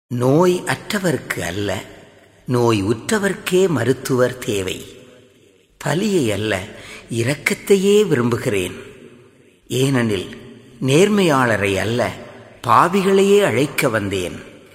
நோய் அற்றவர்க்கு அல்ல நோய் உற்றவர்க்கே மருத்துவர் தேவை பலியை அல்ல இரக்கத்தையே விரும்புகிறேன் ஏனெனில் நேர்மையாளரை அல்ல பாவிகளையே அழைக்க வந்தேன்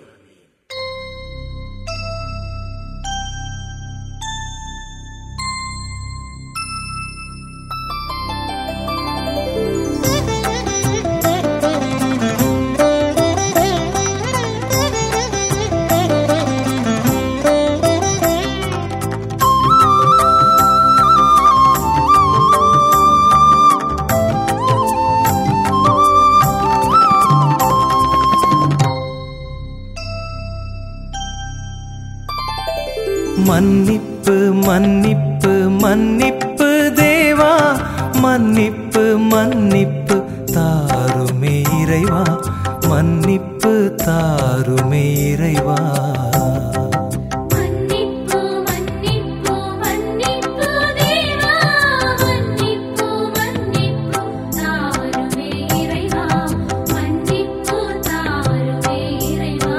மன்னிப்பு மன்னிப்பு மன்னிப்பு தேவா மன்னிப்பு மன்னிப்பு தாருமே இறைவா மன்னிப்பு தாருமே இறைவா மன்னிப்பு மன்னிப்பு மன்னிப்பு தேவா மன்னிப்பு மன்னிப்பு தாருமே இறைவா மன்னிப்பு தாருமே இறைவா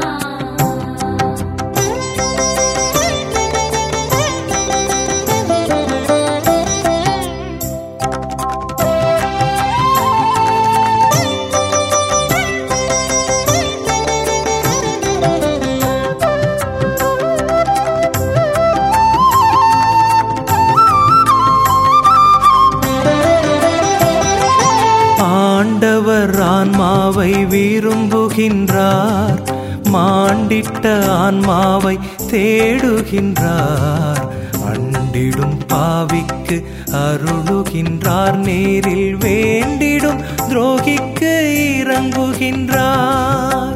ஆண்டவர் ஆன்மாவை விரும்புகின்றார் மாண்டிட்ட ஆன்மாவை தேடுகின்றார் அண்டிடும் பாவிக்கு அருளுகின்றார் நேரில் வேண்டிடும் துரோகிக்கு இறங்குகின்றார்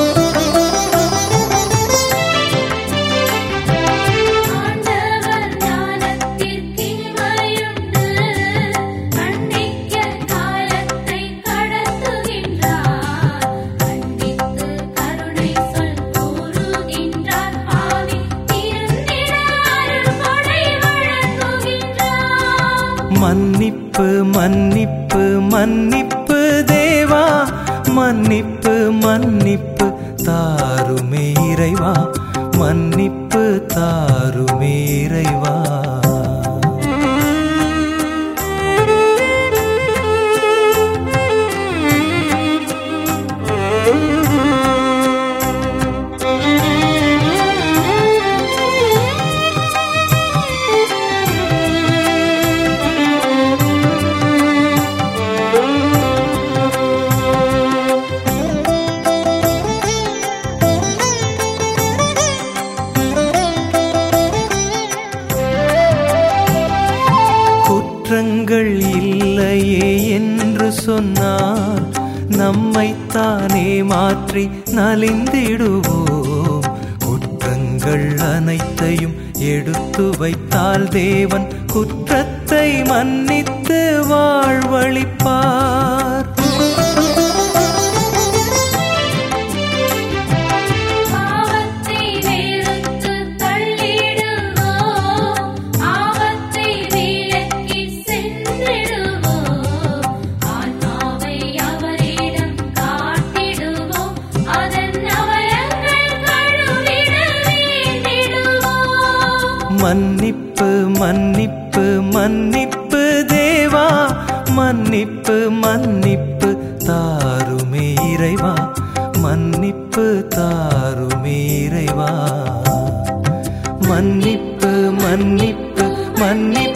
ஆண்டவர் ஞானத்திற்கினிமையுண்டு கண்டிக்க காலத்தை கடத்துகின்றார் கண்டித்து கருணை சொல் கூறுகின்றார் பாவி திருந்திட அருள் கொடை வழங்குகின்றார் மன்னிப்பு மன்னிப்பு மன்னிப்பு தேவா மன்னிப்பு மன்னிப்பு தாருமே இறைவா மன்னிப்பு தாருமே இறைவா குற்றங்கள் இல்லையே என்று சொன்னால் நம்மைத்தானே மாற்றி நலிந்திடுவோம் குற்றங்கள் அனைத்தையும் எடுத்து வைத்தால் தேவன் குற்றத்தை மன்னித்து வாழ்வழிப்பார் பாவத்தை வெறுத்து தள்ளிடுவோம் ஆபத்தை விலக்கி சென்றிடுவோம் ஆன்மாவை அவரிடம் காட்டிடுவோம் அதன் அவலங்கள் கழுவிட வேண்டிடுவோம் மன்னிப்பு மன்னிப்பு மன்னிப்பு தேவா மன்னிப்பு மன்னிப்பு தாருமே இறைவா மன்னிப்பு தாருமே இறைவா மன்னிப்பு மன்னிப்பு மன்னிப்பு